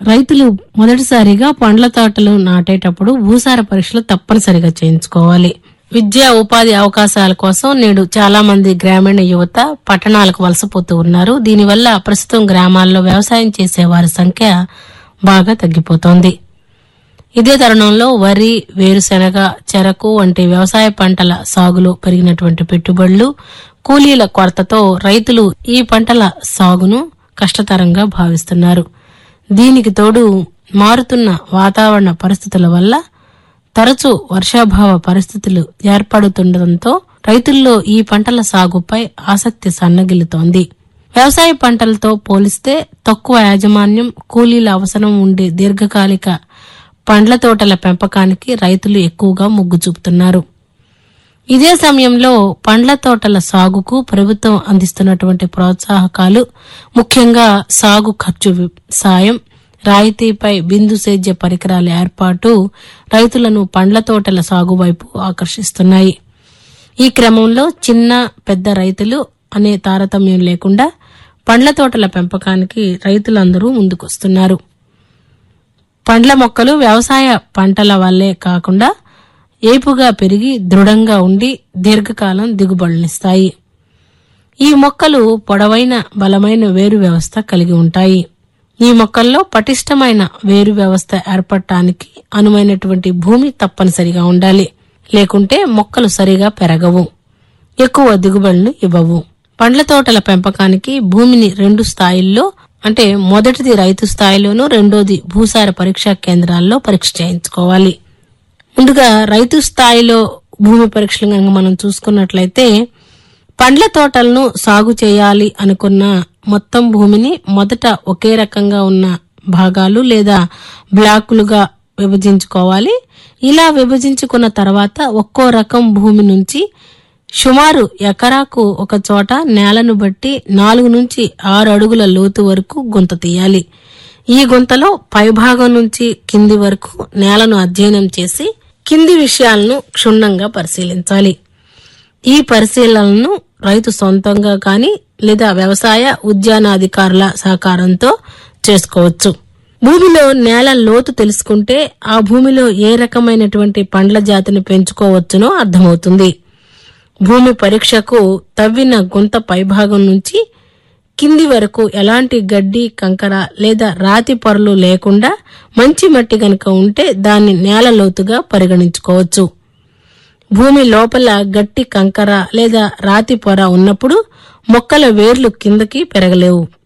రైతులు మొదటిసారిగా పండ్ల తోటలు నాటేటప్పుడు భూసార పరీక్షలు తప్పనిసరిగా చేయించుకోవాలి విద్యా ఉపాధి అవకాశాల కోసం నేడు చాలా మంది గ్రామీణ యువత పట్టణాలకు వలసపోతూ ఉన్నారు దీనివల్ల ప్రస్తుతం గ్రామాల్లో వ్యవసాయం చేసే వారి సంఖ్య బాగా తగ్గిపోతోంది ఇదే తరుణంలో వరి వేరుశెనగ చెరకు వంటి వ్యవసాయ పంటల సాగులో పెరిగినటువంటి పెట్టుబడులు కూలీల కొరతతో రైతులు ఈ పంటల సాగును కష్టతరంగా భావిస్తున్నారు దీనికి తోడు మారుతున్న వాతావరణ పరిస్థితుల వల్ల తరచూ వర్షాభావ పరిస్థితులు ఏర్పడుతుండటంతో రైతుల్లో ఈ పంటల సాగుపై ఆసక్తి సన్నగిల్లుతోంది వ్యవసాయ పంటలతో పోలిస్తే తక్కువ యాజమాన్యం కూలీల అవసరం ఉండే దీర్ఘకాలిక పండ్ల తోటల పెంపకానికి రైతులు ఎక్కువగా మొగ్గు చూపుతున్నారు ఇదే సమయంలో పండ్ల తోటల సాగుకు ప్రభుత్వం అందిస్తున్నటువంటి ప్రోత్సాహకాలు ముఖ్యంగా సాగు ఖర్చు వి- సాయం రాయితీపై బిందు సేద్య పరికరాల ఏర్పాటు రైతులను పండ్ల తోటల సాగు వైపు ఆకర్షిస్తున్నాయి ఈ క్రమంలో చిన్న పెద్ద రైతులు అనే తారతమ్యం లేకుండా పండ్ల తోటల పెంపకానికి రైతులందరూ ముందుకొస్తున్నారు పండ్ల మొక్కలు వ్యవసాయ పంటల వల్లే కాకుండా ఏపుగా పెరిగి దృఢంగా ఉండి దీర్ఘకాలం దిగుబడునిస్తాయి ఈ మొక్కలు పొడవైన బలమైన వేరు వ్యవస్థ కలిగి ఉంటాయి ఈ మొక్కల్లో పటిష్టమైన వేరు వ్యవస్థ ఏర్పడటానికి అనువైనటువంటి భూమి తప్పనిసరిగా ఉండాలి లేకుంటే మొక్కలు సరిగా పెరగవు ఎక్కువ దిగుబడులు ఇవ్వవు పండ్ల తోటల పెంపకానికి భూమిని రెండు స్థాయిల్లో అంటే మొదటిది రైతు స్థాయిలోను రెండోది భూసార పరీక్షా కేంద్రాల్లో పరీక్ష చేయించుకోవాలి ముందుగా రైతు స్థాయిలో భూమి పరీక్షలు కనుక మనం చూసుకున్నట్లయితే పండ్ల తోటలను సాగు చేయాలి అనుకున్న మొత్తం భూమిని మొదట ఒకే రకంగా ఉన్న భాగాలు లేదా బ్లాకులుగా విభజించుకోవాలి ఇలా విభజించుకున్న తర్వాత ఒక్కో రకం భూమి నుంచి సుమారు ఎకరాకు ఒక చోట నేలను బట్టి నాలుగు నుంచి ఆరు అడుగుల లోతు వరకు గుంత తీయాలి ఈ గుంతలో పైభాగం నుంచి కింది వరకు నేలను అధ్యయనం చేసి కింది విషయాలను క్షుణ్ణంగా పరిశీలించాలి ఈ పరిశీలనను రైతు సొంతంగా కానీ లేదా వ్యవసాయ ఉద్యానాధికారుల సహకారంతో చేసుకోవచ్చు భూమిలో నేల లోతు తెలుసుకుంటే ఆ భూమిలో ఏ రకమైనటువంటి పండ్ల జాతిని పెంచుకోవచ్చునో అర్థమవుతుంది భూమి పరీక్షకు తవ్విన గుంత పైభాగం నుంచి కింది వరకు ఎలాంటి గడ్డి కంకర లేదా రాతి పొరలు లేకుండా మంచి మట్టి గనుక ఉంటే దాన్ని నేల లోతుగా పరిగణించుకోవచ్చు భూమి లోపల గట్టి కంకర లేదా రాతి పొర ఉన్నప్పుడు మొక్కల వేర్లు కిందకి పెరగలేవు